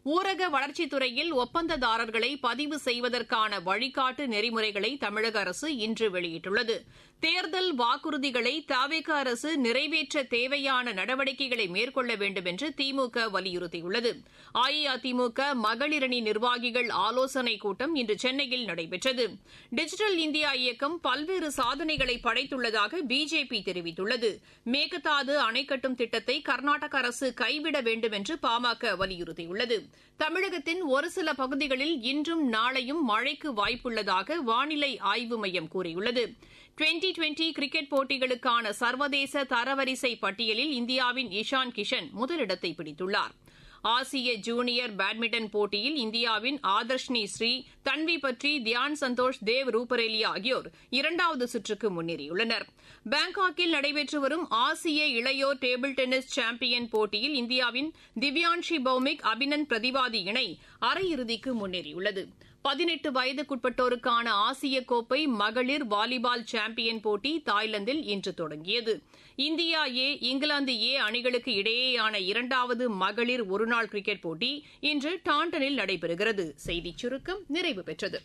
ஊரக வளர்ச்சித்துறையில் ஒப்பந்ததாரர்களை பதிவு செய்வதற்கான வழிகாட்டு நெறிமுறைகளை தமிழக அரசு இன்று வெளியிட்டுள்ளது தேர்தல் வாக்குறுதிகளை தவிக அரசு நிறைவேற்ற தேவையான நடவடிக்கைகளை மேற்கொள்ள வேண்டும் என்று திமுக வலியுறுத்தியுள்ளது அஇஅதிமுக மகளிரணி நிர்வாகிகள் ஆலோசனைக் கூட்டம் இன்று சென்னையில் நடைபெற்றது டிஜிட்டல் இந்தியா இயக்கம் பல்வேறு சாதனைகளை படைத்துள்ளதாக பிஜேபி தெரிவித்துள்ளது மேகதாது அணை கட்டும் திட்டத்தை கர்நாடக அரசு கைவிட வேண்டும் என்று பாமக வலியுறுத்தியுள்ளது தமிழகத்தின் ஒரு சில பகுதிகளில் இன்றும் நாளையும் மழைக்கு வாய்ப்புள்ளதாக வானிலை ஆய்வு மையம் கூறியுள்ளது டுவெண்டி டுவெண்டி கிரிக்கெட் போட்டிகளுக்கான சர்வதேச தரவரிசை பட்டியலில் இந்தியாவின் இஷான் கிஷன் முதலிடத்தை பிடித்துள்ளார் ஆசிய ஜூனியர் பேட்மிண்டன் போட்டியில் இந்தியாவின் ஆதர்ஷ்னி ஸ்ரீ தன்வி பற்றி தியான் சந்தோஷ் தேவ் ரூபரேலியா ஆகியோர் இரண்டாவது சுற்றுக்கு முன்னேறியுள்ளனர் பாங்காக்கில் நடைபெற்று வரும் ஆசிய இளையோர் டேபிள் டென்னிஸ் சாம்பியன் போட்டியில் இந்தியாவின் திவ்யான்ஷி பௌமிக் அபினந்த் பிரதிவாதி இணை அரையிறுதிக்கு முன்னேறியுள்ளது பதினெட்டு வயதுக்குட்பட்டோருக்கான ஆசிய கோப்பை மகளிர் வாலிபால் சாம்பியன் போட்டி தாய்லாந்தில் இன்று தொடங்கியது இந்தியா ஏ இங்கிலாந்து ஏ அணிகளுக்கு இடையேயான இரண்டாவது மகளிர் ஒருநாள் கிரிக்கெட் போட்டி இன்று டாண்டனில் நடைபெறுகிறது செய்திச் சுருக்கம் நிறைவு பெற்றது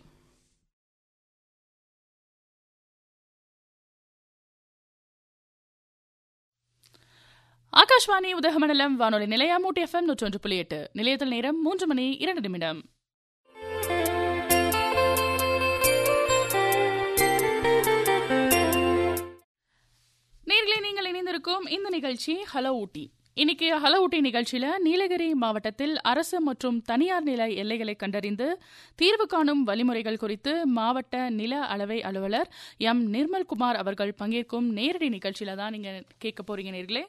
ஆகாஷ்வாணி உதகமண்டலம் வானொலி நிலையம் மூட்டி எஃப்எம் நூற்றொன்று புள்ளி எட்டு நிலையத்தில் நேரம் மூன்று மணி இரண்டு நிமிடம் நேர்களை நீங்கள் இணைந்திருக்கும் இந்த நிகழ்ச்சி ஹலோ ஊட்டி இன்னைக்கு ஹலோ ஊட்டி நிகழ்ச்சியில நீலகிரி மாவட்டத்தில் அரசு மற்றும் தனியார் நில எல்லைகளை கண்டறிந்து தீர்வு காணும் வழிமுறைகள் குறித்து மாவட்ட நில அளவை அலுவலர் எம் நிர்மல்குமார் அவர்கள் பங்கேற்கும் நேரடி நிகழ்ச்சியில தான் நீங்க கேட்க போறீங்க நேர்களே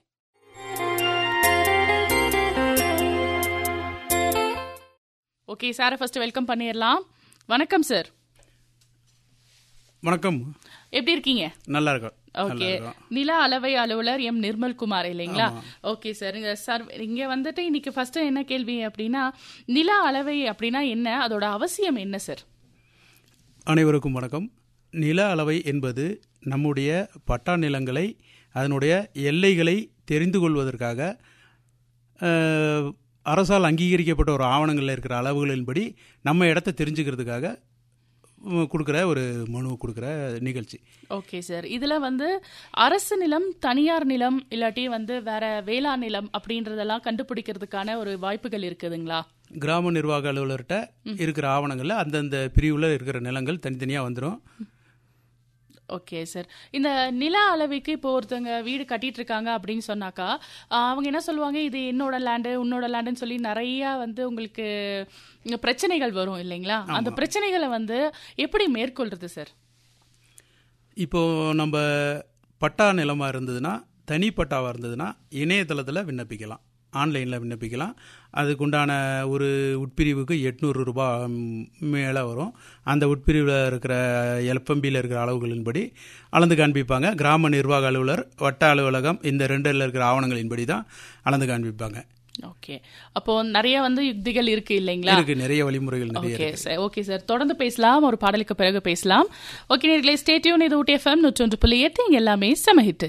ஓகே சாரை ஃபர்ஸ்ட் வெல்கம் பண்ணிடலாம் வணக்கம் சார் வணக்கம் எப்படி இருக்கீங்க நல்லா இருக்கும் ஓகே நில அளவை அலுவலர் எம் நிர்மல்குமார் இல்லைங்களா ஓகே சார் இங்க சார் இங்க வந்துட்டு இன்னைக்கு ஃபர்ஸ்ட் என்ன கேள்வி அப்படின்னா நில அளவை அப்படின்னா என்ன அதோட அவசியம் என்ன சார் அனைவருக்கும் வணக்கம் நில அளவை என்பது நம்முடைய பட்டா நிலங்களை அதனுடைய எல்லைகளை தெரிந்து கொள்வதற்காக அஹ், அரசால் அங்கீகரிக்கப்பட்ட ஒரு ஆவணங்களில் இருக்கிற அளவுகளின்படி நம்ம இடத்த தெரிஞ்சுக்கிறதுக்காக உம், கொடுக்குற ஒரு மனு கொடுக்குற நிகழ்ச்சி ஓகே சார் இதுல வந்து அரசு நிலம் தனியார் நிலம் இல்லாட்டி வந்து வேற வேளாண் நிலம் அப்படின்றதெல்லாம் கண்டுபிடிக்கிறதுக்கான ஒரு வாய்ப்புகள் இருக்குதுங்களா கிராம நிர்வாக அலுவலர்கிட்ட இருக்கிற ஆவணங்களில் அந்தந்த பிரிவில் இருக்கிற நிலங்கள் தனித்தனியாக வந்துடும் ஓகே சார் இந்த நில அளவைக்கு இப்போ ஒருத்தவங்க வீடு கட்டிட்டு இருக்காங்க அப்படின்னு சொன்னாக்கா ஆஹ், அவங்க என்ன சொல்லுவாங்க இது என்னோட லேண்டு உன்னோட லேண்டுன்னு சொல்லி நிறைய வந்து உங்களுக்கு இங்க பிரச்சனைகள் வரும் இல்லைங்களா அந்த பிரச்சனைகளை வந்து எப்படி மேற்கொள்றது சார் இப்போ நம்ம பட்டா நிலமாக இருந்ததுன்னா தனி பட்டாவாக இருந்ததுன்னா இணையதளத்தில் விண்ணப்பிக்கலாம் ஆன்லைனில் விண்ணப்பிக்கலாம் அதுக்குண்டான ஒரு உட்பிரிவுக்கு எட்நூறு ரூபாய் மேலே வரும் அந்த உட்பிரிவில் இருக்கிற எல்எஃப்எம்பியில் இருக்கிற அளவுகளின்படி அளந்து காண்பிப்பாங்க கிராம நிர்வாக அலுவலர் வட்ட அலுவலகம் இந்த ரெண்டில் இருக்கிற ஆவணங்களின்படி தான் அளந்து காண்பிப்பாங்க ஓகே அப்போ நிறைய வந்து யுக்திகள் இருக்கு இல்லைங்களா இருக்கு நிறைய வழிமுறைகள் நிறைய ஓகே சார் ஓகே சார் தொடர்ந்து பேசலாம் ஒரு பாடலுக்கு பிறகு பேசலாம் ஓகே நேர்களே ஸ்டேட்யூன் இது ஊட்டி எஃப்எம் நூற்றொன்று புள்ளி எட்டு இங்க எல்லாமே சமஹிட்டு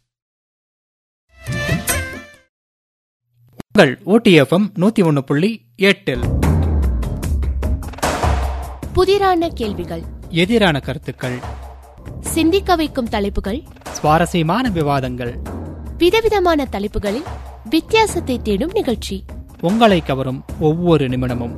உங்கள் ஓடிஎஃப்எம் நூத்தி ஒன்னு புள்ளி எட்டில் புதிரான கேள்விகள் எதிரான கருத்துக்கள் சிந்திக்க வைக்கும் தலைப்புகள் சுவாரஸ்யமான விவாதங்கள் விதவிதமான தலைப்புகளில் வித்தியாசத்தை தேடும் நிகழ்ச்சி உங்களை கவரும் ஒவ்வொரு நிமிடமும்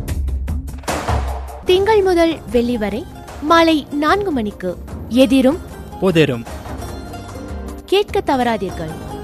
திங்கள் முதல் வெள்ளி வரை மாலை நான்கு மணிக்கு எதிரும் புதிரும் கேட்க தவறாதீர்கள்